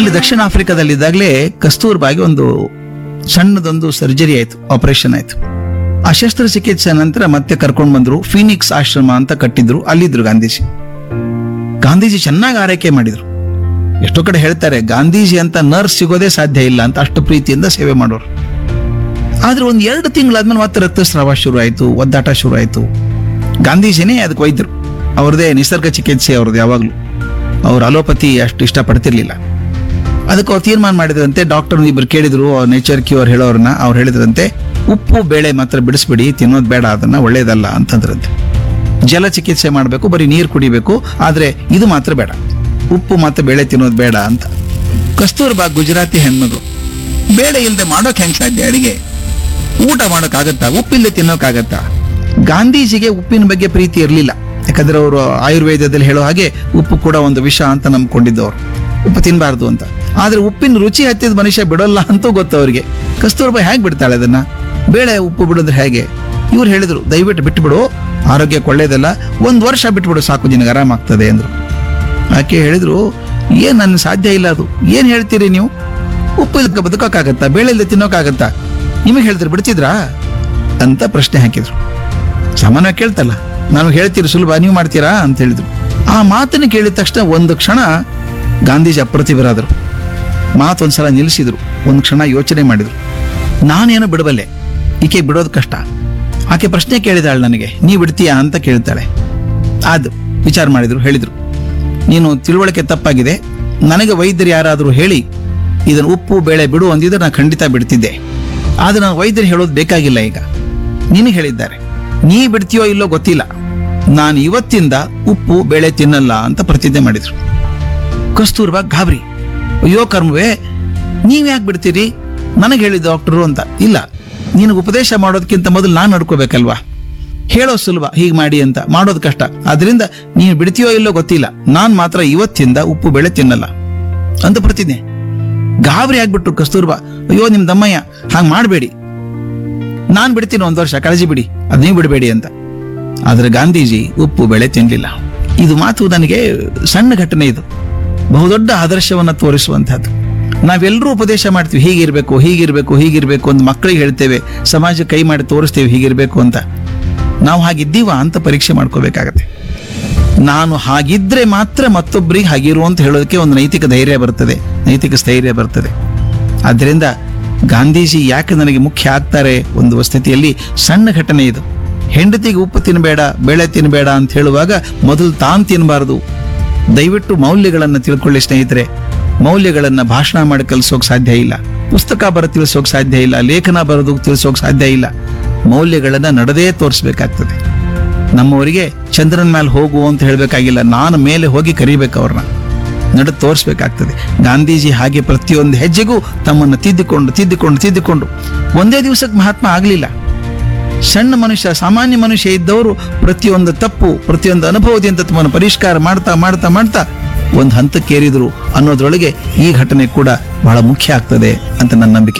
ಅಲ್ಲಿ ದಕ್ಷಿಣ ಆಫ್ರಿಕಾದಲ್ಲಿದ್ದಾಗಲೇ ಕಸ್ತೂರ್ಬಾಗಿ ಒಂದು ಸಣ್ಣದೊಂದು ಸರ್ಜರಿ ಆಯ್ತು ಆಪರೇಷನ್ ಆಯ್ತು ಆ ಶಸ್ತ್ರಚಿಕಿತ್ಸೆ ನಂತರ ಮತ್ತೆ ಕರ್ಕೊಂಡು ಬಂದ್ರು ಫೀನಿಕ್ಸ್ ಆಶ್ರಮ ಅಂತ ಕಟ್ಟಿದ್ರು ಅಲ್ಲಿದ್ರು ಗಾಂಧೀಜಿ ಗಾಂಧೀಜಿ ಚೆನ್ನಾಗಿ ಆರೈಕೆ ಮಾಡಿದ್ರು ಎಷ್ಟೋ ಕಡೆ ಹೇಳ್ತಾರೆ ಗಾಂಧೀಜಿ ಅಂತ ನರ್ಸ್ ಸಿಗೋದೇ ಸಾಧ್ಯ ಇಲ್ಲ ಅಂತ ಅಷ್ಟು ಪ್ರೀತಿಯಿಂದ ಸೇವೆ ಮಾಡೋರು ಆದ್ರೆ ಒಂದ್ ಎರಡು ತಿಂಗಳಾದ್ಮೇಲೆ ಮತ್ತೆ ರಕ್ತಸ್ರಾವ ಶುರು ಆಯ್ತು ಒದ್ದಾಟ ಶುರು ಆಯ್ತು ಗಾಂಧೀಜಿನೇ ಅದಕ್ಕೆ ವೈದ್ಯರು ಅವ್ರದೇ ನಿಸರ್ಗ ಚಿಕಿತ್ಸೆ ಅವ್ರದ್ದು ಯಾವಾಗ್ಲೂ ಅವ್ರು ಅಲೋಪತಿ ಅಷ್ಟು ಇಷ್ಟಪಡ್ತಿರ್ಲಿಲ್ಲ ಅದಕ್ಕೆ ಅವ್ರು ತೀರ್ಮಾನ ಮಾಡಿದ್ರಂತೆ ಡಾಕ್ಟರ್ ಇಬ್ಬರು ಕೇಳಿದ್ರು ನೇಚರ್ ಕ್ಯೂರ್ ಹೇಳೋರನ್ನ ಅವ್ರು ಹೇಳಿದ್ರಂತೆ ಉಪ್ಪು ಬೇಳೆ ಮಾತ್ರ ಬಿಡಿಸ್ಬಿಡಿ ತಿನ್ನೋದು ಬೇಡ ಅದನ್ನ ಒಳ್ಳೇದಲ್ಲ ಅಂತಂದ್ರಂತೆ ಜಲ ಚಿಕಿತ್ಸೆ ಮಾಡಬೇಕು ಬರೀ ನೀರು ಕುಡಿಬೇಕು ಆದ್ರೆ ಇದು ಮಾತ್ರ ಬೇಡ ಉಪ್ಪು ಮಾತ್ರ ಬೇಳೆ ತಿನ್ನೋದು ಬೇಡ ಅಂತ ಕಸ್ತೂರ್ಬಾ ಗುಜರಾತಿ ಹೆಣ್ಮಗಳು ಬೇಳೆ ಇಲ್ಲದೆ ಮಾಡೋಕ್ ಹೆಂಗ್ ಸಾಧ್ಯ ಅಡಿಗೆ ಊಟ ಮಾಡೋಕ್ಕಾಗತ್ತಾ ಉಪ್ಪಿಲ್ಲದೆ ತಿನ್ನೋಕ್ಕಾಗತ್ತಾ ಗಾಂಧೀಜಿಗೆ ಉಪ್ಪಿನ ಬಗ್ಗೆ ಪ್ರೀತಿ ಇರಲಿಲ್ಲ ಯಾಕಂದ್ರೆ ಅವರು ಆಯುರ್ವೇದದಲ್ಲಿ ಹೇಳೋ ಹಾಗೆ ಉಪ್ಪು ಕೂಡ ಒಂದು ವಿಷ ಅಂತ ನಂಬ್ಕೊಂಡಿದ್ದವರು ಉಪ್ಪು ತಿನ್ನಬಾರ್ದು ಅಂತ ಆದ್ರೆ ಉಪ್ಪಿನ ರುಚಿ ಹತ್ತಿದ ಮನುಷ್ಯ ಬಿಡೋಲ್ಲ ಅಂತೂ ಗೊತ್ತು ಅವರಿಗೆ ಕಸ್ತೂರ್ಬಾ ಹೇಗೆ ಬಿಡ್ತಾಳೆ ಅದನ್ನ ಬೇಳೆ ಉಪ್ಪು ಬಿಡೋದ್ರೆ ಹೇಗೆ ಇವ್ರು ಹೇಳಿದ್ರು ದಯವಿಟ್ಟು ಬಿಟ್ಬಿಡು ಆರೋಗ್ಯಕ್ಕೆ ಒಳ್ಳೇದಲ್ಲ ಒಂದ್ ವರ್ಷ ಬಿಟ್ಬಿಡು ಸಾಕು ನಿನಗೆ ಆರಾಮಾಗ್ತದೆ ಅಂದ್ರು ಆಕೆ ಹೇಳಿದ್ರು ಏನ್ ನನ್ನ ಸಾಧ್ಯ ಇಲ್ಲ ಅದು ಏನ್ ಹೇಳ್ತೀರಿ ನೀವು ಉಪ್ಪು ಇಲ್ಕ ಬದುಕೋಕ್ಕಾಗತ್ತಾ ಬೇಳೆ ಇಲ್ಲದೆ ತಿನ್ನೋಕ್ಕಾಗತ್ತಾ ನಿಮಗೆ ಹೇಳ್ತಾರೆ ಬಿಡ್ತಿದ್ರಾ ಅಂತ ಪ್ರಶ್ನೆ ಹಾಕಿದ್ರು ಸಾಮಾನ್ಯವಾಗಿ ಕೇಳ್ತಲ್ಲ ನಾನು ಹೇಳ್ತೀರಿ ಸುಲಭ ನೀವು ಮಾಡ್ತೀರಾ ಅಂತ ಹೇಳಿದ್ರು ಆ ಮಾತನ್ನು ಕೇಳಿದ ತಕ್ಷಣ ಒಂದು ಕ್ಷಣ ಗಾಂಧೀಜಿ ಅಪ್ರತಿಭರಾದರು ಮಾತೊಂದ್ಸಲ ನಿಲ್ಲಿಸಿದ್ರು ಒಂದು ಕ್ಷಣ ಯೋಚನೆ ಮಾಡಿದ್ರು ನಾನೇನು ಬಿಡಬಲ್ಲೆ ಈಕೆ ಬಿಡೋದು ಕಷ್ಟ ಆಕೆ ಪ್ರಶ್ನೆ ಕೇಳಿದಾಳೆ ನನಗೆ ನೀ ಬಿಡ್ತೀಯಾ ಅಂತ ಕೇಳ್ತಾಳೆ ಅದು ವಿಚಾರ ಮಾಡಿದ್ರು ಹೇಳಿದ್ರು ನೀನು ತಿಳುವಳಿಕೆ ತಪ್ಪಾಗಿದೆ ನನಗೆ ವೈದ್ಯರು ಯಾರಾದರೂ ಹೇಳಿ ಇದನ್ನು ಉಪ್ಪು ಬೇಳೆ ಬಿಡು ಅಂದಿದ್ರೆ ನಾನು ಖಂಡಿತ ಬಿಡ್ತಿದ್ದೆ ಆದ್ರೆ ನಾನು ವೈದ್ಯರು ಹೇಳೋದು ಬೇಕಾಗಿಲ್ಲ ಈಗ ನಿನಗೆ ಹೇಳಿದ್ದಾರೆ ನೀ ಬಿಡ್ತೀಯೋ ಇಲ್ಲೋ ಗೊತ್ತಿಲ್ಲ ನಾನು ಇವತ್ತಿಂದ ಉಪ್ಪು ಬೇಳೆ ತಿನ್ನಲ್ಲ ಅಂತ ಪ್ರತಿಜ್ಞೆ ಮಾಡಿದ್ರು ಕಸ್ತೂರ್ಬಾ ಗಾಬರಿ ಅಯ್ಯೋ ಕರ್ಮವೇ ನೀವ್ ಯಾಕೆ ಬಿಡ್ತೀರಿ ನನಗೆ ಹೇಳಿದ ಡಾಕ್ಟರು ಅಂತ ಇಲ್ಲ ನಿನಗೆ ಉಪದೇಶ ಮಾಡೋದಕ್ಕಿಂತ ಮೊದಲು ನಾನು ನಡ್ಕೋಬೇಕಲ್ವಾ ಹೇಳೋ ಸುಲಭ ಹೀಗೆ ಮಾಡಿ ಅಂತ ಮಾಡೋದು ಕಷ್ಟ ಆದ್ರಿಂದ ನೀನು ಬಿಡ್ತೀಯೋ ಇಲ್ಲೋ ಗೊತ್ತಿಲ್ಲ ನಾನ್ ಮಾತ್ರ ಇವತ್ತಿಂದ ಉಪ್ಪು ಬೇಳೆ ತಿನ್ನಲ್ಲ ಅಂತ ಪ್ರತಿಜ್ಞೆ ಗಾಬರಿ ಆಗ್ಬಿಟ್ರು ಕಸ್ತೂರ್ಬಾ ಅಯ್ಯೋ ನಿಮ್ ದಮ್ಮಯ್ಯ ಹಾಗೆ ಮಾಡಬೇಡಿ ನಾನ್ ಬಿಡ್ತೀನಿ ಒಂದ್ ವರ್ಷ ಕಾಳಜಿ ಬಿಡಿ ಅದ್ ನೀವು ಬಿಡಬೇಡಿ ಅಂತ ಆದ್ರೆ ಗಾಂಧೀಜಿ ಉಪ್ಪು ಬೆಳೆ ತಿನ್ಲಿಲ್ಲ ಇದು ಮಾತು ನನಗೆ ಸಣ್ಣ ಘಟನೆ ಇದು ಬಹುದೊಡ್ಡ ಆದರ್ಶವನ್ನ ತೋರಿಸುವಂತಹದ್ದು ನಾವೆಲ್ಲರೂ ಉಪದೇಶ ಮಾಡ್ತೀವಿ ಹೀಗಿರ್ಬೇಕು ಹೀಗಿರ್ಬೇಕು ಹೀಗಿರ್ಬೇಕು ಅಂತ ಮಕ್ಕಳಿಗೆ ಹೇಳ್ತೇವೆ ಸಮಾಜ ಕೈ ಮಾಡಿ ತೋರಿಸ್ತೇವೆ ಹೀಗಿರ್ಬೇಕು ಅಂತ ನಾವು ಹಾಗಿದ್ದೀವ ಅಂತ ಪರೀಕ್ಷೆ ಮಾಡ್ಕೋಬೇಕಾಗತ್ತೆ ನಾನು ಹಾಗಿದ್ರೆ ಮಾತ್ರ ಮತ್ತೊಬ್ಬರಿಗೆ ಹಾಗಿರು ಅಂತ ಹೇಳೋದಕ್ಕೆ ಒಂದು ನೈತಿಕ ಧೈರ್ಯ ಬರ್ತದೆ ನೈತಿಕ ಸ್ಥೈರ್ಯ ಬರ್ತದೆ ಆದ್ದರಿಂದ ಗಾಂಧೀಜಿ ಯಾಕೆ ನನಗೆ ಮುಖ್ಯ ಆಗ್ತಾರೆ ಒಂದು ಸ್ಥಿತಿಯಲ್ಲಿ ಸಣ್ಣ ಘಟನೆ ಇದು ಹೆಂಡತಿಗೆ ಉಪ್ಪು ತಿನ್ನಬೇಡ ಬೇಳೆ ತಿನ್ನಬೇಡ ಅಂತ ಹೇಳುವಾಗ ಮೊದಲು ತಾನು ತಿನ್ನಬಾರದು ದಯವಿಟ್ಟು ಮೌಲ್ಯಗಳನ್ನು ತಿಳ್ಕೊಳ್ಳಿ ಸ್ನೇಹಿತರೆ ಮೌಲ್ಯಗಳನ್ನ ಭಾಷಣ ಮಾಡಿ ಕಲಿಸೋಕೆ ಸಾಧ್ಯ ಇಲ್ಲ ಪುಸ್ತಕ ಬರ ತಿಳಿಸೋಕೆ ಸಾಧ್ಯ ಇಲ್ಲ ಲೇಖನ ಬರೋದು ತಿಳಿಸೋಕೆ ಸಾಧ್ಯ ಇಲ್ಲ ಮೌಲ್ಯಗಳನ್ನ ನಡೆದೇ ತೋರಿಸ್ಬೇಕಾಗ್ತದೆ ನಮ್ಮವರಿಗೆ ಚಂದ್ರನ ಮೇಲೆ ಹೋಗು ಅಂತ ಹೇಳಬೇಕಾಗಿಲ್ಲ ನಾನು ಮೇಲೆ ಹೋಗಿ ಕರಿಬೇಕು ಅವ್ರನ್ನ ನಡೆದು ತೋರಿಸ್ಬೇಕಾಗ್ತದೆ ಗಾಂಧೀಜಿ ಹಾಗೆ ಪ್ರತಿಯೊಂದು ಹೆಜ್ಜೆಗೂ ತಮ್ಮನ್ನು ತಿದ್ದಿಕೊಂಡು ತಿದ್ದಿಕೊಂಡು ತಿದ್ದಿಕೊಂಡು ಒಂದೇ ದಿವಸಕ್ಕೆ ಮಹಾತ್ಮ ಆಗಲಿಲ್ಲ ಸಣ್ಣ ಮನುಷ್ಯ ಸಾಮಾನ್ಯ ಮನುಷ್ಯ ಇದ್ದವರು ಪ್ರತಿಯೊಂದು ತಪ್ಪು ಪ್ರತಿಯೊಂದು ಅನುಭವದಿಂದ ತಮ್ಮನ್ನು ಪರಿಷ್ಕಾರ ಮಾಡ್ತಾ ಮಾಡ್ತಾ ಮಾಡ್ತಾ ಒಂದು ಹಂತಕ್ಕೇರಿದ್ರು ಅನ್ನೋದ್ರೊಳಗೆ ಈ ಘಟನೆ ಕೂಡ ಬಹಳ ಮುಖ್ಯ ಆಗ್ತದೆ ಅಂತ ನನ್ನ ನಂಬಿಕೆ